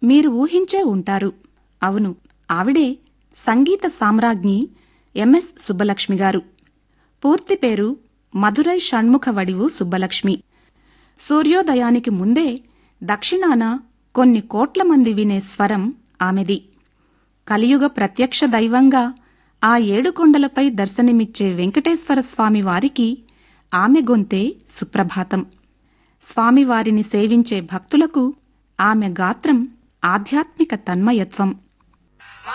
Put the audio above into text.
మీరు ఊహించే ఉంటారు అవును ఆవిడే సంగీత సామ్రాజ్ఞి ఎంఎస్ సుబ్బలక్ష్మి గారు పూర్తి పేరు మధురై షణ్ముఖ వడివు సుబ్బలక్ష్మి సూర్యోదయానికి ముందే దక్షిణాన కొన్ని కోట్ల మంది వినే స్వరం ఆమెది కలియుగ ప్రత్యక్ష దైవంగా ఆ ఏడుకొండలపై దర్శనమిచ్చే వెంకటేశ్వర స్వామి వారికి ఆమె గొంతే సుప్రభాతం స్వామివారిని సేవించే భక్తులకు ఆమె గాత్రం ఆధ్యాత్మిక తన్మయత్వం